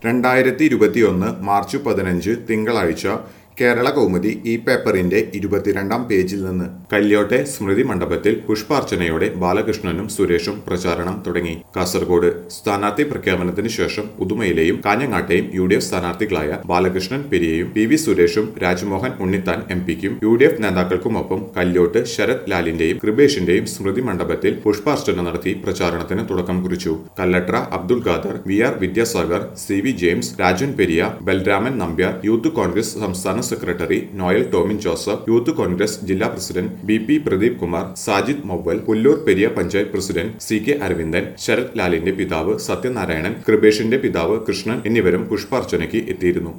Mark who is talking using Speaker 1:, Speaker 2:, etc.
Speaker 1: രണ്ടായിരത്തി ഇരുപത്തിയൊന്ന് മാർച്ച് പതിനഞ്ച് തിങ്കളാഴ്ച കേരള കൗമുദി ഈ പേപ്പറിന്റെ ഇരുപത്തിരണ്ടാം പേജിൽ നിന്ന് കല്യോട്ടെ സ്മൃതി മണ്ഡപത്തിൽ പുഷ്പാർച്ചനയോടെ ബാലകൃഷ്ണനും സുരേഷും പ്രചാരണം തുടങ്ങി കാസർഗോഡ് സ്ഥാനാർത്ഥി പ്രഖ്യാപനത്തിന് ശേഷം ഉദുമയിലെയും കാഞ്ഞങ്ങാട്ടെയും യു ഡി എഫ് സ്ഥാനാർത്ഥികളായ ബാലകൃഷ്ണൻ പെരിയയും പി വി സുരേഷും രാജ്മോഹൻ ഉണ്ണിത്താൻ എം പിക്കും യു ഡി എഫ് നേതാക്കൾക്കുമൊപ്പം കല്യോട്ട് ശരത് ലാലിന്റെയും കൃപേഷിന്റെയും സ്മൃതി മണ്ഡപത്തിൽ പുഷ്പാർച്ചന നടത്തി പ്രചാരണത്തിന് തുടക്കം കുറിച്ചു Kallatra Abdul Khader V R Vidyasagar C V James Rajan Periya Balraman Nambiar youth Congress സംസ്ഥാന secretary Noel Tomin Joseph youth Congress ജില്ലാ president B P Pradeep Kumar Sajid Movval Pullur Periya panchayat president C K Aravindan Sarath ലാലിന്റെ പിതാവ് സത്യനാരായണൻ കൃപേഷിന്റെ പിതാവ് കൃഷ്ണൻ എന്നിവരും പുഷ്പാർച്ചനയ്ക്ക് എത്തിയിരുന്നു